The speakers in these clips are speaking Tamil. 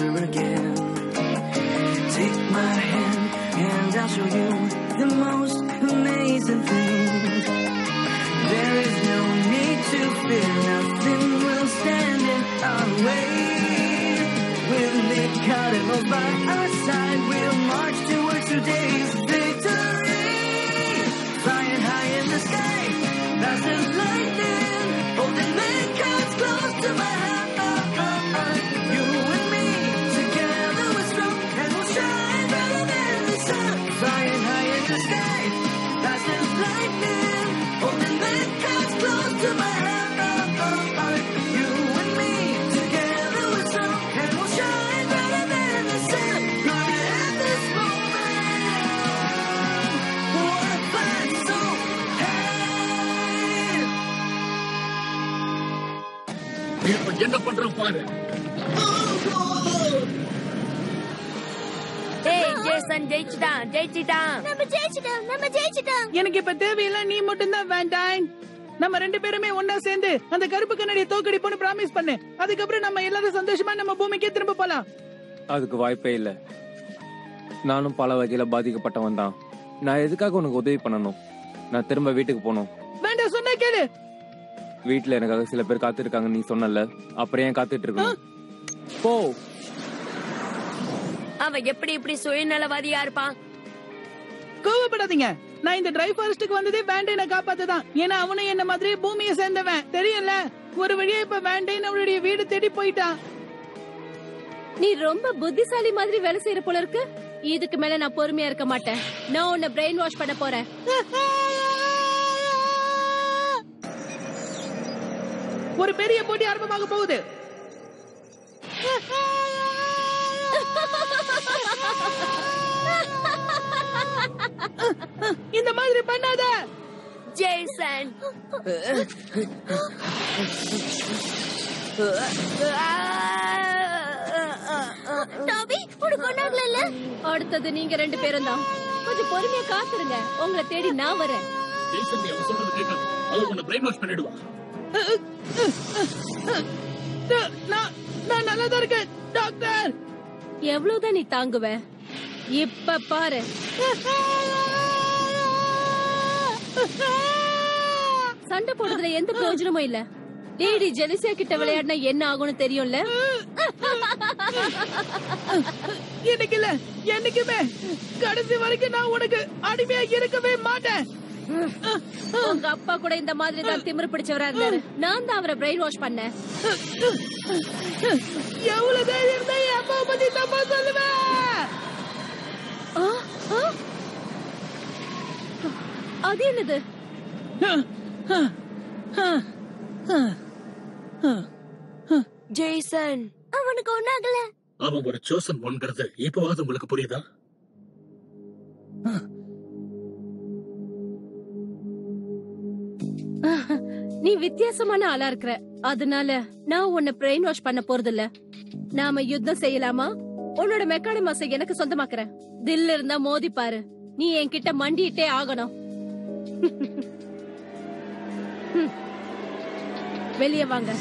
together again. Take my hand and I'll show you the most amazing thing. There is no need to fear, nothing will stand in our way. With the cardinals by our side, we'll march towards today's victory. Flying high in the sky, fast as lightning, holding the cards close to my heart. You and me, together we're strong, and we'll shine brighter than the sun. Flying high in the sky, fast as lightning, holding the cards close to my heart. You and me, together we're strong, and we'll shine brighter than the sun. Right at this moment, wanna fly so high. இப்ப என்ன பண்றோம் பாரு ஏய் ஜேசன் ஜெயிச்சுட்டான் ஜெயிச்சுட்டான் நம்ம ஜெயிச்சிட்டோம் நம்ம ஜெயிச்சிட்டோம் எனக்கு இப்ப தேவையில்லை நீ மட்டும்தான் வேண்டாம் நம்ம ரெண்டு பேருமே ஒன்னா சேர்ந்து அந்த கருப்பு கண்ணாடியை தோக்கடிப்போம்னு ப்ராமிஸ் பண்ணு அதுக்கப்புறம் நம்ம எல்லாரும் சந்தோஷமா நம்ம பூமிக்கே திரும்ப போலாம் அதுக்கு வாய்ப்பே இல்ல நானும் பல வகையில பாதிக்கப்பட்டவன் தான் நான் எதுக்காக உனக்கு உதவி பண்ணணும் நான் திரும்ப வீட்டுக்கு போகணும் வேண்டாம் சொன்னா கேளு வீட்டுல எனக்காக சில பேர் காத்திருக்காங்க நீ சொன்னல அப்புறம் ஏன் காத்துட்டு இருக்கணும் போ அவன் எப்படி இப்படி சுயநலவாதியா இருப்பான் கோவப்படாதீங்க நான் இந்த டிரை ஃபாரஸ்டுக்கு வந்ததே வேண்டைனை காப்பாத்ததான் ஏன்னா அவனும் என்ன மாதிரி பூமியை சேர்ந்தவன் தெரியும்ல ஒரு வழியா இப்ப வேண்டைன் அவனுடைய வீடு தேடி போயிட்டான் நீ ரொம்ப புத்திசாலி மாதிரி வேலை செய்யற போல இருக்கு இதுக்கு மேல நான் பொறுமையா இருக்க மாட்டேன் நான் உன்னை பிரெயின் வாஷ் பண்ண போறேன் ஒரு பெரிய போட்டி ஆரம்பமாக போகுது இந்த மாதிரி பண்ணாத ஜேசன் டாபி உனக்கு ஒண்ணாகல அடுத்தது நீங்க ரெண்டு பேரும் தான் கொஞ்சம் பொறுமையா காத்துருங்க உங்களை தேடி நான் வரேன் ஜெய்சன் அவன் சொல்றது கேட்காது அவன் உன்னை பிரெயின் வாஷ் பண்ணிடுவான் நான் நான் நல்லா தான் இருக்கேன் டாக்டர் எவ்வளவுதான் நீ தாங்குவ இப்ப பாரு சண்டை போடுறதுல எந்த பிரயோஜனமும் இல்ல லேடி ஜெலிசியா கிட்ட விளையாடினா என்ன ஆகும்னு தெரியும்ல இன்னைக்கு இல்ல என்னைக்குமே கடைசி வரைக்கும் நான் உனக்கு அடிமையா இருக்கவே மாட்டேன் உங்க அப்பா கூட இந்த மாதிரி தான் திமிரு பிடிச்சவரா இருந்தாரு நான் தான் அவரை பிரெயின் வாஷ் பண்ணேன் எவ்வளவு தைரியம் இருந்தா என் அம்மாவை பத்தி தப்பா சொல்லுவேன் ஆ, ஆ. அது என்னது ஜேசன் அவனுக்கு ஒண்ணாகல அவன் ஒரு சோசன் ஒன்கிறது இப்பவாவது உங்களுக்கு புரியுதா நீ வித்தியாசமான ஆளா இருக்கிற அதனால நான் உன்னை பிரெயின் வாஷ் பண்ண போறது இல்ல நாம யுத்தம் செய்யலாமா உன்னோட மெக்கானிமாஸை எனக்கு சொந்தமாக்குறேன் தில் இருந்தா மோதி பாரு நீ என்கிட்ட மண்டிட்டே ஆகணும் ஹம். வெளிய வாங்க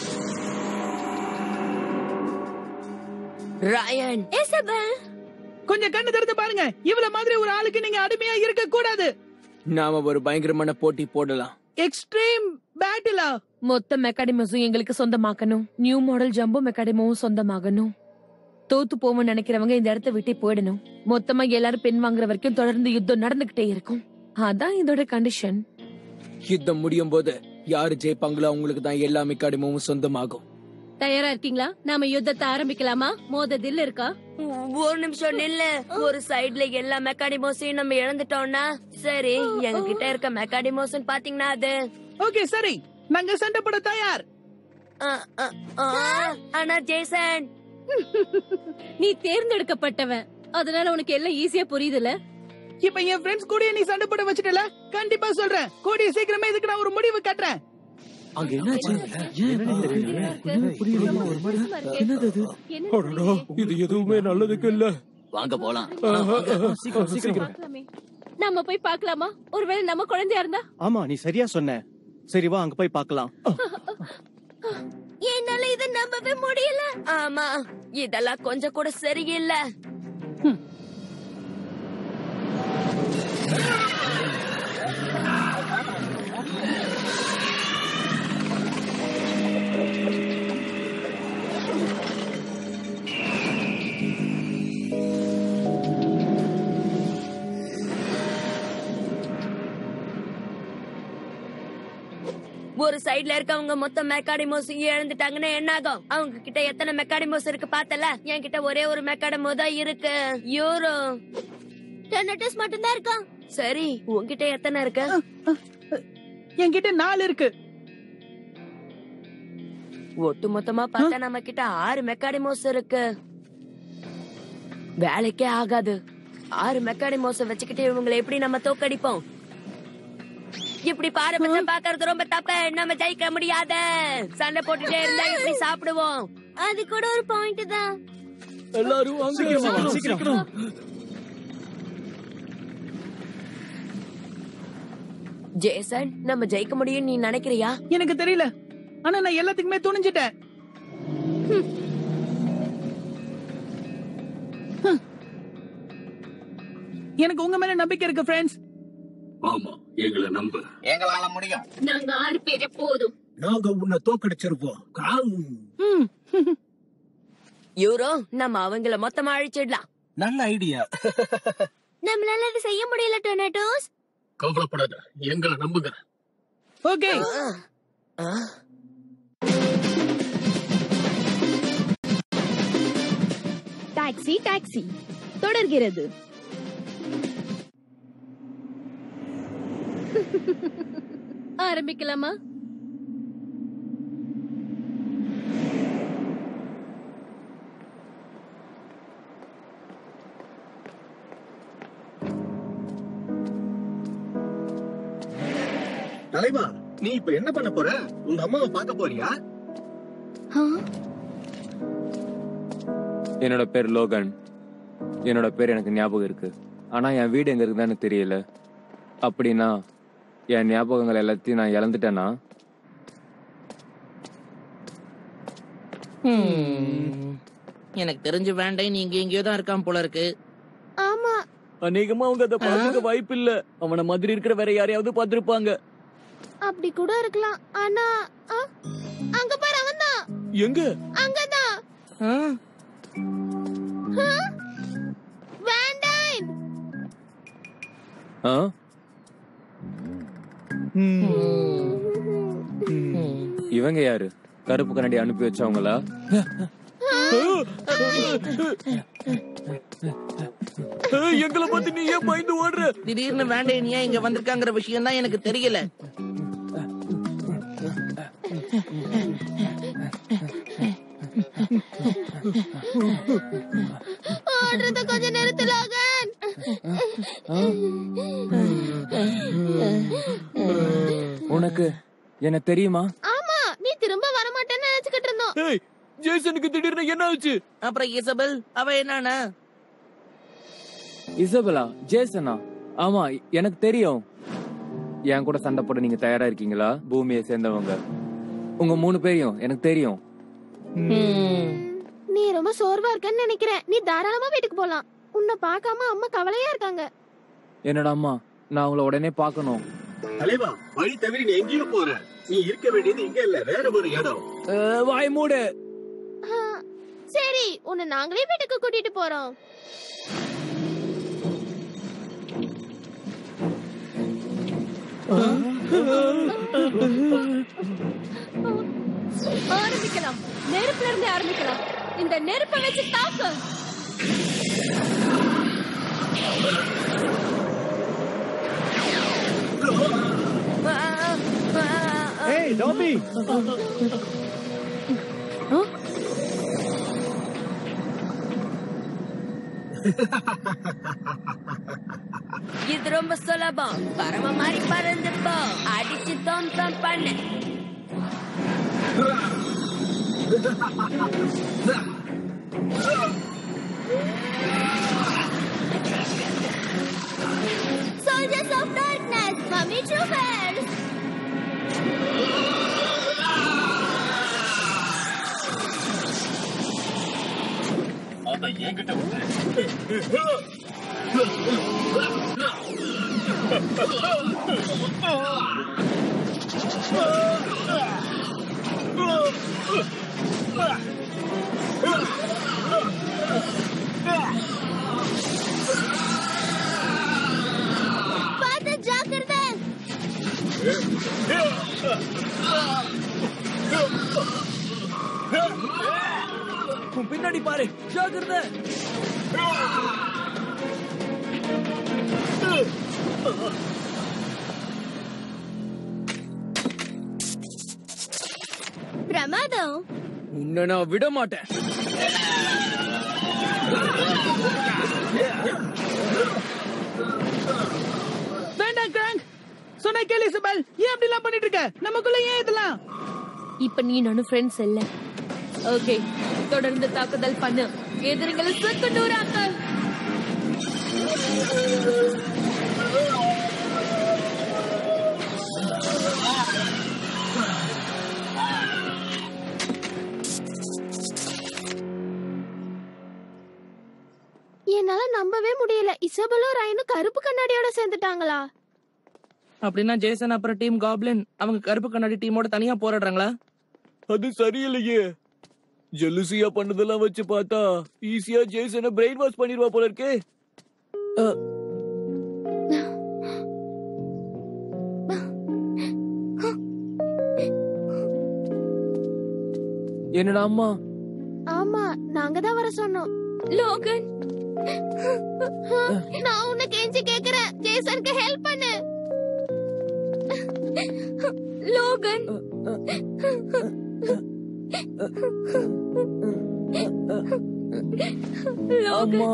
ராயன் கொஞ்சம் கண்ணு திறந்து பாருங்க இவ்வளவு மாதிரி ஒரு ஆளுக்கு நீங்க அடிமையா இருக்க கூடாது நாம ஒரு பயங்கரமான போட்டி போடலாம் எக்ஸ்ட்ரீம் பேட்டிலா மொத்த மெக்காடிமஸும் எங்களுக்கு சொந்தமாக்கணும் நியூ மாடல் ஜம்போ மெக்காடிமோவும் சொந்தமாகணும் தோத்து போவோம்னு நினைக்கிறவங்க இந்த இடத்த விட்டு போயிடணும் மொத்தமா எல்லாரும் பெண் வாங்குற வரைக்கும் தொடர்ந்து யுத்தம் நடந்துகிட்டே இருக்கும் அதான் இதோட கண்டிஷன் யுத்தம் முடியும் போது யாரு ஜெயிப்பாங்களோ அவங்களுக்கு தான் எல்லா மெக்காடிமும் சொந்தமாகும் தயாரா இருக்கீங்களா நாம யுத்தத்தை ஆரம்பிக்கலாமா மோத தில் இருக்கா ஒரு நிமிஷம் நில்லு ஒரு சைடுல எல்லா மெக்காடிமோஸையும் நம்ம இழந்துட்டோம்னா சரி எங்க கிட்ட இருக்க மெக்காடிமோஸ்னு பாத்தீங்கன்னா அது ஓகே சரி நாங்க சண்டை போட தயார் ஆ, ஆ, ஆ, ஆனா ஜேசன் நீ தேர்ந்தெடுக்கப்பட்டவன் அதனால உனக்கு எல்லாம் ஈஸியா புரியுதுல இப்ப என் ஃப்ரெண்ட்ஸ் கூட நீ சண்டை போட வச்சிட்டல கண்டிப்பா சொல்றேன் கூடிய சீக்கிரமே இதுக்கு நான் ஒரு முடிவு கட்டுறேன் அங்க என்னாச்சு இது எதுவுமே நல்லதுக்கு இல்ல வாங்க போலாம் நம்ம போய் பார்க்கலாமா ஒருவேளை நம்ம குழந்தையா இருந்தா ஆமா நீ சரியா சொன்ன சரி வா அங்க போய் பார்க்கலாம் என்னால இதை நம்பவே முடியல ஆமா இதெல்லாம் கொஞ்சம் கூட சரியில்லை ஒரு சைடுல இருக்கவங்க மொத்த மெக்காடிமோஸ் இழந்துட்டாங்கன்னா என்ன ஆகும் அவங்க கிட்ட எத்தனை மெக்காடிமோஸ் இருக்கு பார்த்தல என்கிட்ட ஒரே ஒரு மெக்காடிமோ தான் இருக்கு யூரோ டெனட்டஸ் மட்டும் தான் இருக்கா சரி உன்கிட்ட எத்தனை இருக்கு என்கிட்ட நாலு இருக்கு ஒட்டு மொத்தமா பார்த்தா நம்ம கிட்ட ஆறு மெக்காடிமோஸ் இருக்கு வேலைக்கே ஆகாது ஆறு மெக்காடிமோஸ் வச்சுக்கிட்டு இவங்களை எப்படி நம்ம தோக்கடிப்போம் இப்படி பாரபட்சம் பாக்குறது ரொம்ப தப்பு நம்ம ஜெயிக்க முடியாது சண்டை போட்டுட்டே இருந்தா இப்படி சாப்பிடுவோம் அது கூட ஒரு பாயிண்ட் தான் எல்லாரும் சீக்கிரம் வா, சீக்கிரம் ஜேசன் நம்ம ஜெயிக்க முடியும் நீ நினைக்கிறியா எனக்கு தெரியல ஆனா நான் எல்லாத்துக்குமே துணிஞ்சிட்டேன் ஹம். ஹம். எனக்கு உங்க மேல நம்பிக்கை இருக்கு ஃப்ரெண்ட்ஸ் ஆமா எங்களை நம்பு எங்களால முடியும் நாங்க ஆறு பேரே போதும் நாங்க உன்னை தோக்கடிச்சிருப்போம் காங். யூரோ நம்ம அவங்கள மொத்தமா அழிச்சிடலாம் நல்ல ஐடியா நம்மளால அதை செய்ய முடியல டொனேட்டோஸ் கவலைப்படாத எங்களை நம்புங்க ஓகே டாக்ஸி டாக்ஸி தொடர்கிறது ஆரம்பிக்கலாமா தலைவா நீ இப்ப என்ன பண்ண போற உங்க அம்மாவை பார்க்க போறியா என்னோட பேர் லோகன் என்னோட பேர் எனக்கு ஞாபகம் இருக்கு ஆனா என் வீடு எங்க இருக்குதான்னு தெரியல அப்படின்னா என் ஞாபகங்கள் எல்லாத்தையும் நான் இழந்துட்டேனா எனக்கு தெரிஞ்சு வேண்டாம் நீங்க எங்கேயோ தான் இருக்கான் போல இருக்கு ஆமா அநேகமா அவங்க அதை பார்த்துக்க வாய்ப்பு இல்ல அவன மாதிரி இருக்கிற வேற யாரையாவது பார்த்திருப்பாங்க அப்படி கூட இருக்கலாம் ஆனா ஆ, அங்க பாரு அவன் தான் எங்க அங்கதான் ஆ? வேண்டாம் ஆ? இவங்க யாரு கருப்பு கண்ணாடி அனுப்பி வச்சவங்களா எங்களை பார்த்து நீ ஏன் பயந்து ஓடுற திடீர்னு வேண்டாம் ஏன் இங்க வந்திருக்காங்கிற விஷயம் தான் எனக்கு தெரியல ஓடுறத கொஞ்சம் நிறுத்தலாகன் உனக்கு என்ன தெரியுமா ஆமா நீ திரும்ப வர மாட்டேன்னு நினைச்சுக்கிட்டு இருந்தோம் ஏய் ஜேசனுக்கு திடீர்னு என்ன ஆச்சு அப்புறம் இசபெல் அவ என்னன்னா இசபெலா ஜேசனா ஆமா எனக்கு தெரியும் என் கூட சண்டை போட நீங்க தயாரா இருக்கீங்களா பூமியை சேர்ந்தவங்க உங்க மூணு பேரையும் எனக்கு தெரியும் நீ ரொம்ப சோர்வா இருக்கன்னு நினைக்கிறேன் நீ தாராளமா வீட்டுக்கு போலாம் உன்னை பார்க்காம அம்மா கவலையா இருக்காங்க என்னடா அம்மா நான் உங்களை உடனே பார்க்கணும் தலைவா வழி தவிர நீ எங்கேயோ போற நீ இருக்க வேண்டியது இங்க இல்ல வேற ஒரு இடம் அஹ், வாய் மூடு ஆ, சரி உன்னை நாங்களே வீட்டுக்கு கூட்டிட்டு போறோம் ஆரம்பிக்கலாம் நெருப்புல இருந்து ஆரம்பிக்கலாம் இந்த நெருப்பை வச்சு தாக்கு ஏய் டாபி இது ரொம்ப சுலபம் பரம மாதிரி பறந்து போ அடிச்சு தோன் தோன் பண்ணு Soldiers of darkness, mummy troopers! அதை என்கிட்ட விட்டு பார்த்து ஜாக்கிரதை உன் பின்னாடி பாரு ஜாக்கிரதை பிரமாதம் உன்னை நான் விட மாட்டேன் வேண்டாம் கிராங்க் சொன்ன கேளு இசபெல் ஏன் அப்படி எல்லாம் பண்ணிட்டு இருக்க நமக்குள்ள ஏன் இதெல்லாம் இப்ப நீ நானும் ஃப்ரெண்ட்ஸ் இல்ல ஓகே தொடர்ந்து தாக்குதல் பண்ணு எதிரிகளை சுக்கு நூறாக்க என்னால நம்பவே முடியல இசபலும் ரயனும் கருப்பு கண்ணாடியோட சேர்ந்துட்டாங்களா அப்படின்னா ஜேசன் அப்புறம் டீம் காப்ளின் அவங்க கருப்பு கண்ணாடி டீமோட தனியா போராடுறாங்களா அது சரியில்லையே ஜெலுசியா பண்ணதெல்லாம் வச்சு பார்த்தா ஈஸியா ஜேசனை பிரெயின் வாஷ் பண்ணிடுவா போல இருக்கே அ, என்னடா அம்மா ஆமா நாங்க தான் வர சொன்னோம் லோகன் நான் உன்னை கெஞ்சி கேக்குறேன் ஜேசனுக்கு ஹெல்ப் பண்ணு லோகன் அம்மா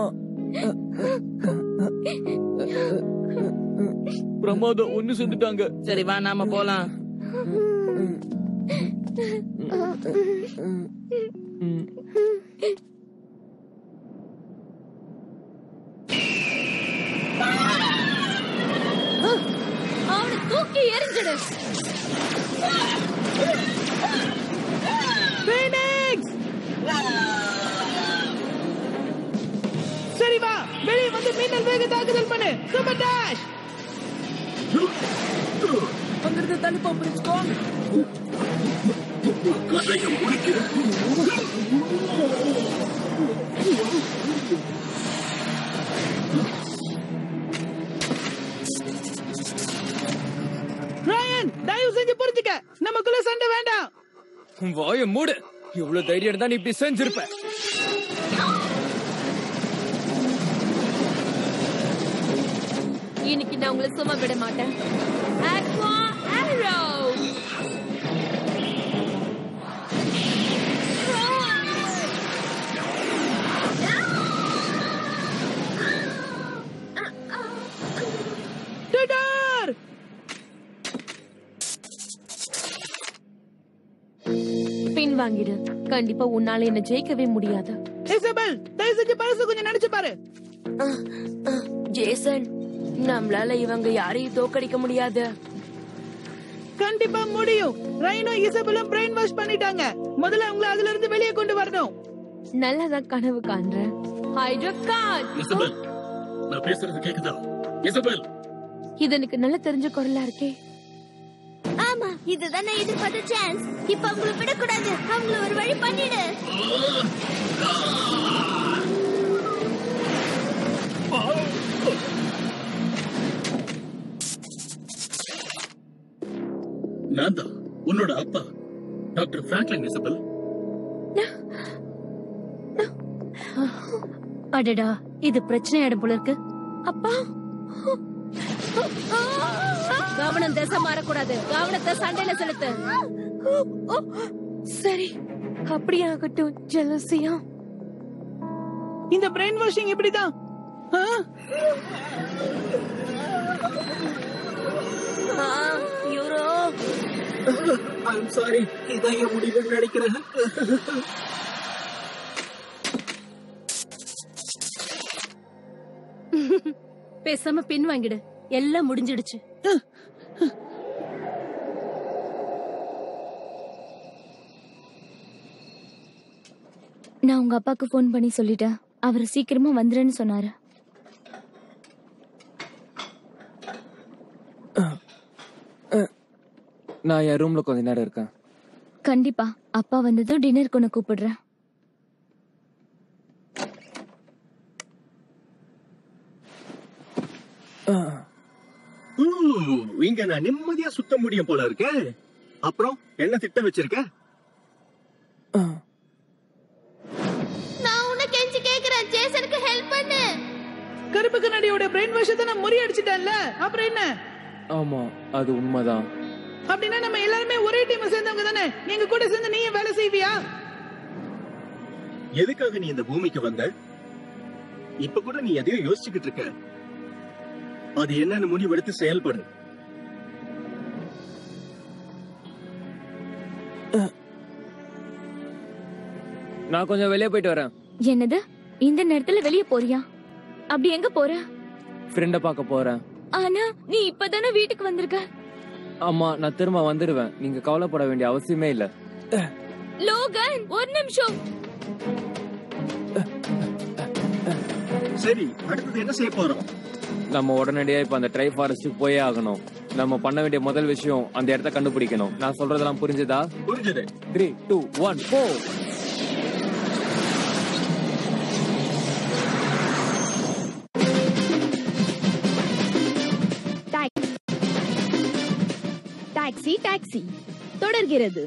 பிரமாதம் ஒண்ணு செஞ்சுட்டாங்க சரி வா நாம போலாம் அவனை தூக்கி எரிஞ்சிடு ஃபீனிக்ஸ் சரி வா வெளியே வந்து மின்னல் வேக தாக்குதல் பண்ணு சூப்பர் டாஷ் அங்கிருந்து தள்ளிப்பா பிரிச்சுக்கோங்க கதையை முடிக்கிறேன் ரயன் தயவு செஞ்சு புரிஞ்சுக்க நமக்குள்ள சண்டை வேண்டாம் வாய மூடு இவ்வளவு தைரியம் இருந்தா நீ இப்படி செஞ்சிருப்ப இன்னைக்கு நான் உங்களை சும்மா விட மாட்டேன் Aqua Arrow. டிடர் பின் வாங்கிடு கண்டிப்பா உன்னால என்ன ஜெயிக்கவே முடியாது இசபெல் தயவு செஞ்சு பரிசு கொஞ்சம் நினைச்சு பாரு ஜேசன் நம்மளால இவங்க யாரையும் தோக்கடிக்க முடியாது கண்டிப்பா முடியும் ரைனோ இசபெலும் பிரெயின் வாஷ் பண்ணிட்டாங்க முதல்ல உங்களை அதுல இருந்து வெளியே கொண்டு வரணும் நல்லதான் கனவு காண்றேன் ஹைட்ரோகான் இசபெல் நான் பேசுறது கேக்குதா இசபெல் இது எனக்கு நல்ல தெரிஞ்ச குரலா இருக்கே ஆமா இதுதான் நான் எதிர்பார்த்த சான்ஸ் இப்ப அவங்கள விடக்கூடாது அவங்கள ஒரு வழி பண்ணிடு நான் தான் உன்னோட அப்பா டாக்டர் பிராங்க்லின் இசபெல் அடடா இது பிரச்சனை ஆயிடும் போல இருக்கு அப்பா கவனம் திசை மாறக்கூடாது கவனத்தை சண்டையில செலுத்து சரி அப்படியே ஆகட்டும் ஜெலசியா இந்த பிரெயின் வாஷிங் இப்படிதான் ஆ? யூரோ ஐம் சாரி இதான் என் முடிவுன்னு நினைக்கிறேன் பேசாம பின் வாங்கிடு எல்லாம் முடிஞ்சிடுச்சு நான் உங்க அப்பாக்கு ஃபோன் பண்ணி சொல்லிட்டேன் அவர் சீக்கிரமா வந்துருன்னு சொன்னாரு நான் என் ரூம்ல கொஞ்ச நேரம் இருக்கேன் கண்டிப்பா அப்பா வந்ததும் டின்னருக்கு உன்னை கூப்பிடுறேன் ம், இங்க நான் நிம்மதியா சுத்த முடியும் போல இருக்கே அப்புறம் என்ன திட்டம் வச்சிருக்க நான் உன்னை கெஞ்சி கேக்குறேன் ஜேசனுக்கு ஹெல்ப் பண்ணு கருப்பு கண்ணாடியோட பிரெயின் வாஷத்தை நான் முறியடிச்சிட்டேன்ல அப்புறம் என்ன ஆமா அது உண்மைதான் அப்படின்னா நம்ம எல்லாருமே ஒரே டீம் சேர்ந்தவங்க தானே எங்க கூட சேர்ந்து நீயும் வேலை செய்வியா எதுக்காக நீ இந்த பூமிக்கு வந்த இப்ப கூட நீ எதையோ யோசிச்சுக்கிட்டு இருக்க அது என்னன்னு முடிவெடுத்து செயல்படு நான் கொஞ்சம் வெளியே போயிட்டு வரேன் என்னது இந்த நேரத்துல வெளிய போறியா அப்படி எங்க போற ஃப்ரெண்டை பார்க்க போறேன் ஆனா நீ இப்பதானே வீட்டுக்கு வந்திருக்க ஆமா நான் திரும்ப வந்துடுவேன் நீங்க கவலைப்பட வேண்டிய அவசியமே இல்ல லோகன் ஒரு நிமிஷம் சரி அடுத்தது என்ன செய்ய போறோம் நம்ம உடனடியா இப்ப அந்த ட்ரை ஃபாரஸ்ட்டுக்கு போயே ஆகணும் நம்ம பண்ண வேண்டிய முதல் விஷயம் அந்த இடத்த கண்டுபிடிக்கணும் நான் சொல்றதெல்லாம் புரிஞ்சுதா புரிஞ்சது த்ரீ டூ ஒன் போ டாக்ஸி டாக்ஸி தொடர்கிறது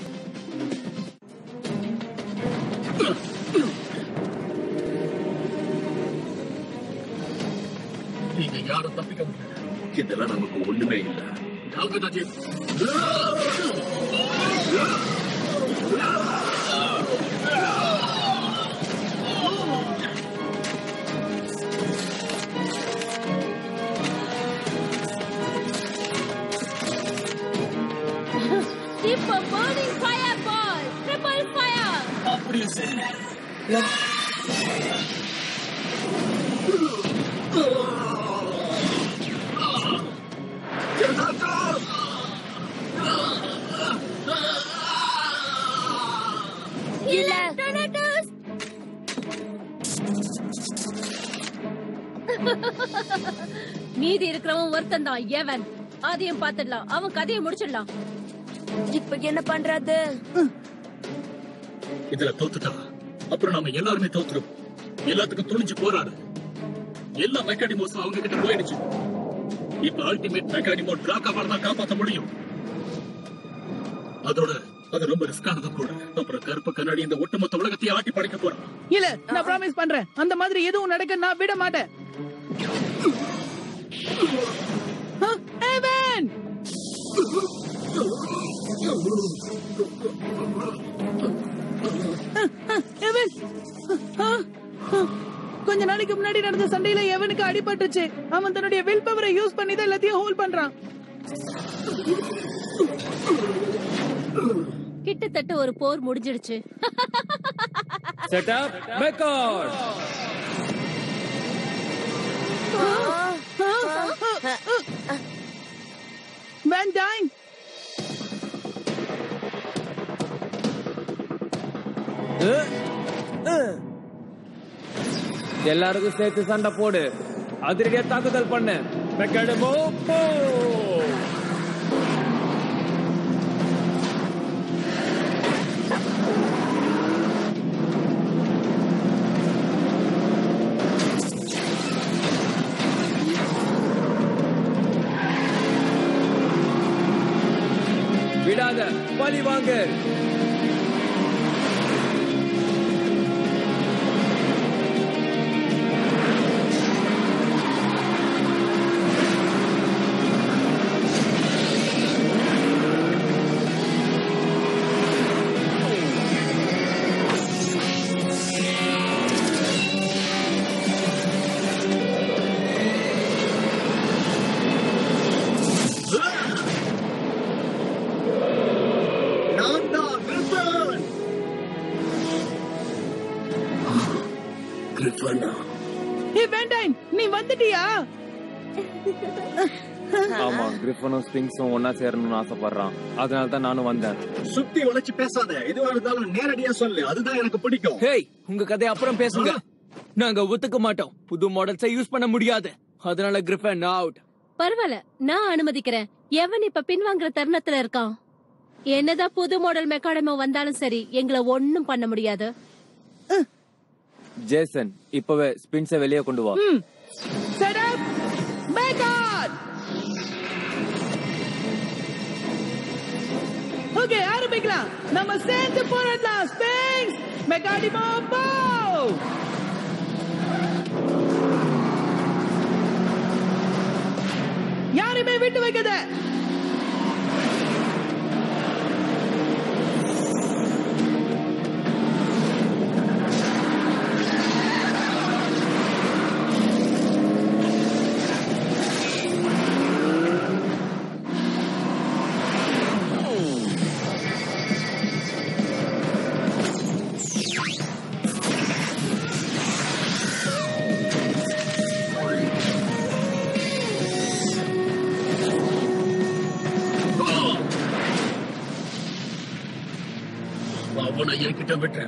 நீங்க யாரும் தப்பிக்க முடியாது இதெல்லாம் நமக்கு ஒண்ணுமே இல்ல நாகராஜே இப்ப burning fireball triple fire அப்படியே சரி இல்ல மீதி இருக்கிறவன் ஒருத்தன் தான் எவன் அதையும் பாத்துடலாம் அவன் கதையை முடிச்சிடலாம் இப்ப என்ன பண்றது இதுல தோத்துட்டா அப்புறம் நாம எல்லாருமே தோத்துரும் எல்லாத்துக்கும் துணிஞ்சு போராடு எல்லா மெக்கானிமோஸும் அவங்க கிட்ட போயிடுச்சு இப்ப அல்டிமேட் மெக்கானிமோ டிராக்காவால தான் காப்பாத்த முடியும் அதோட அது ரொம்ப ரிஸ்கானதும் கூட அப்புறம் கருப்பு கண்ணாடி இந்த ஒட்டுமொத்த உலகத்தையே ஆட்டி படைக்க போறான் இல்ல நான் ப்ராமிஸ் பண்றேன் அந்த மாதிரி எதுவும் நடக்க நான் விட மாட்டேன் ஆ, ஏவன்! ஆ, ஆ, ஏவன்! ஆ, ஆ. கொஞ்ச நாளைக்கு முன்னாடி நடந்த சண்டையில எவனுக்கு அடிபட்டுச்சு அவன் தன்னுடைய வில் பவரை யூஸ் பண்ணி தான் எல்லாத்தையும் ஹோல்ட் பண்றான் கிட்டத்தட்ட ஒரு போர் முடிஞ்சிடுச்சு செட்டப் ரெக்கார்ட் வேன் டைன் எல்லாருக்கும் சேர்த்து சண்டை போடு அதிரடியா தாக்குதல் பண்ணு மெக்கானிமோ போ விடாத பழி வாங்கு நான் தான் கிறிஸ்டன். கிரிஃபனா ஏ வேன் டைன் நீ வந்துட்டியா ஆமா கிரிஃபனும் ஸ்பிங்ஸும் ஒன்னா சேரணும்னு ஆசைப்படுறான் அதனால தான் நானும் வந்தேன் சுத்தி வளைச்சு பேசாத எதுவா இருந்தாலும் நேரடியா சொல்லு அதுதான் எனக்கு பிடிக்கும் ஹேய் உங்க கதையை அப்புறம் பேசுங்க நாங்க ஒத்துக்க மாட்டோம் புது மாடல்ஸை யூஸ் பண்ண முடியாது அதனால கிரிஃபன் அவுட் பரவாயில்ல நான் அனுமதிக்கிறேன் எவன் இப்ப பின்வாங்குற தருணத்துல இருக்கான் என்னதான் புது மாடல் மெக்காடமோ வந்தாலும் சரி எங்களை ஒண்ணும் பண்ண முடியாது ஜேசன் இப்பவே ஸ்பின்ஸை வெளியே கொண்டு வா செட் அப் மேகாட் ஓகே ஆரம்பிக்கலாம் நம்ம சேர்ந்து போராடலாம் ஸ்பிங்ஸ் மெகாடிமோ போ யாரையுமே விட்டு வைக்காத அவனை என்கிட்ட விட்டு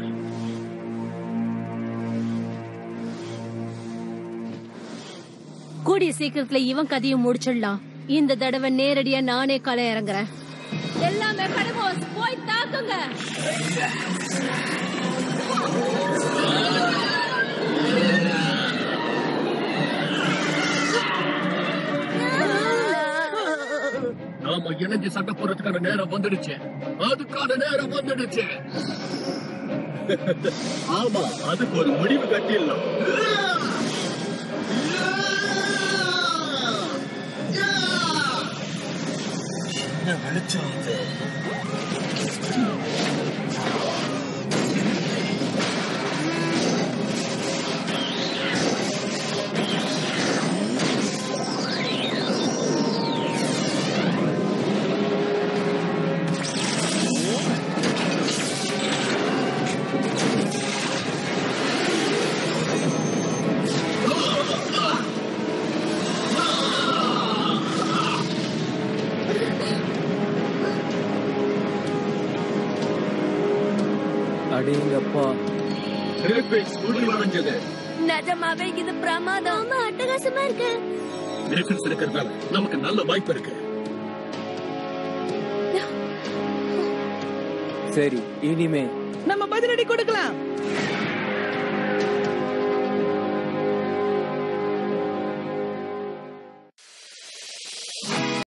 கூடிய சீக்கிரத்துல இவன் கதையும் முடிச்சிடலாம் இந்த தடவை நேரடியா நானே களை இறங்குறேன் எல்லா மெக்காடமோஸ் போய் தாக்குங்க நாம இணைஞ்சு சண்டை போறதுக்கான நேரம் வந்துடுச்சு அதுக்கான நேரம் வந்துடுச்சு ஆமா அதுக்கு ஒரு முடிவு கட்டிடலாம் என்ன வெளிச்சம் இது அடேங்கப்பா கிரிஃபிக்ஸ் முடிவடைஞ்சது நிஜமாவே இது பிரமாதம் அட்டகாசமா இருக்கு கிரிஃபிக்ஸ் இருக்கிறதால நமக்கு நல்ல வாய்ப்பு இருக்கு சரி இனிமே நம்ம பதிலடி கொடுக்கலாம்